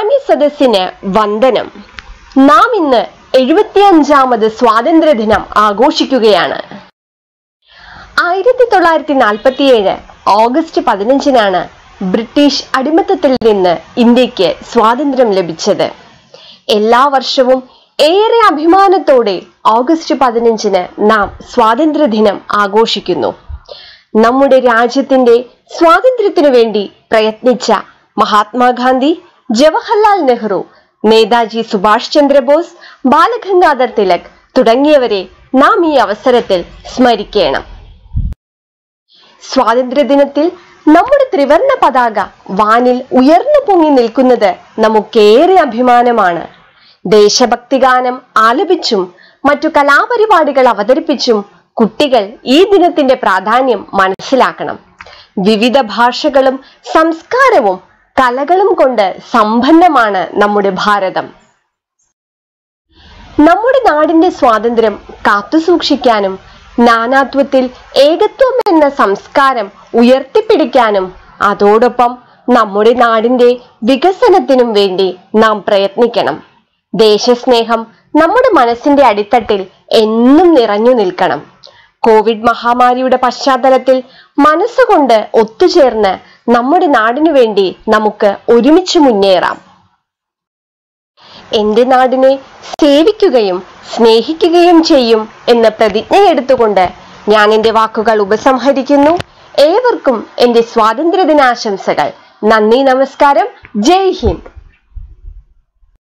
മാന്യ സദസ്സിന് വന്ദനം നാം ഇന്ന് എഴുപത്തിയഞ്ചാമത് സ്വാതന്ത്ര്യദിനം ആഘോഷിക്കുകയാണ് ആയിരത്തി തൊള്ളായിരത്തി നാൽപ്പത്തിയേഴ് ഓഗസ്റ്റ് പതിനഞ്ചിനാണ് ബ്രിട്ടീഷ് അടിമത്തത്തിൽ നിന്ന് ഇന്ത്യക്ക് സ്വാതന്ത്ര്യം ലഭിച്ചത് എല്ലാ വർഷവും ഏറെ അഭിമാനത്തോടെ ഓഗസ്റ്റ് പതിനഞ്ചിന് നാം സ്വാതന്ത്ര്യദിനം ആഘോഷിക്കുന്നു നമ്മുടെ രാജ്യത്തിന്റെ സ്വാതന്ത്ര്യത്തിനു വേണ്ടി പ്രയത്നിച്ച മഹാത്മാഗാന്ധി ജവഹർലാൽ നെഹ്റു നേതാജി സുഭാഷ് ചന്ദ്രബോസ് ബാലഗംഗാധർ തിലക് തുടങ്ങിയവരെ നാം ഈ അവസരത്തിൽ സ്മരിക്കണം സ്വാതന്ത്ര്യദിനത്തിൽ നമ്മുടെ ത്രിവർണ പതാക വാനിൽ ഉയർന്നു പൊങ്ങി നിൽക്കുന്നത് നമുക്കേറെ അഭിമാനമാണ് ദേശഭക്തി ഗാനം ആലപിച്ചും മറ്റു കലാപരിപാടികൾ അവതരിപ്പിച്ചും കുട്ടികൾ ഈ ദിനത്തിന്റെ പ്രാധാന്യം മനസ്സിലാക്കണം വിവിധ ഭാഷകളും സംസ്കാരവും കലകളും കൊണ്ട് സമ്പന്നമാണ് നമ്മുടെ ഭാരതം നമ്മുടെ നാടിന്റെ സ്വാതന്ത്ര്യം കാത്തുസൂക്ഷിക്കാനും നാനാത്വത്തിൽ ഏകത്വം എന്ന സംസ്കാരം ഉയർത്തിപ്പിടിക്കാനും അതോടൊപ്പം നമ്മുടെ നാടിന്റെ വികസനത്തിനും വേണ്ടി നാം പ്രയത്നിക്കണം ദേശസ്നേഹം നമ്മുടെ മനസ്സിന്റെ അടിത്തട്ടിൽ എന്നും നിറഞ്ഞു നിൽക്കണം കോവിഡ് മഹാമാരിയുടെ പശ്ചാത്തലത്തിൽ മനസ്സുകൊണ്ട് ഒത്തുചേർന്ന് നമ്മുടെ നാടിനു വേണ്ടി നമുക്ക് ഒരുമിച്ച് മുന്നേറാം എന്റെ നാടിനെ സേവിക്കുകയും സ്നേഹിക്കുകയും ചെയ്യും എന്ന പ്രതിജ്ഞയെടുത്തുകൊണ്ട് ഞാൻ എന്റെ വാക്കുകൾ ഉപസംഹരിക്കുന്നു ഏവർക്കും എന്റെ സ്വാതന്ത്ര്യദിനാശംസകൾ നന്ദി നമസ്കാരം ജയ് ഹിന്ദ്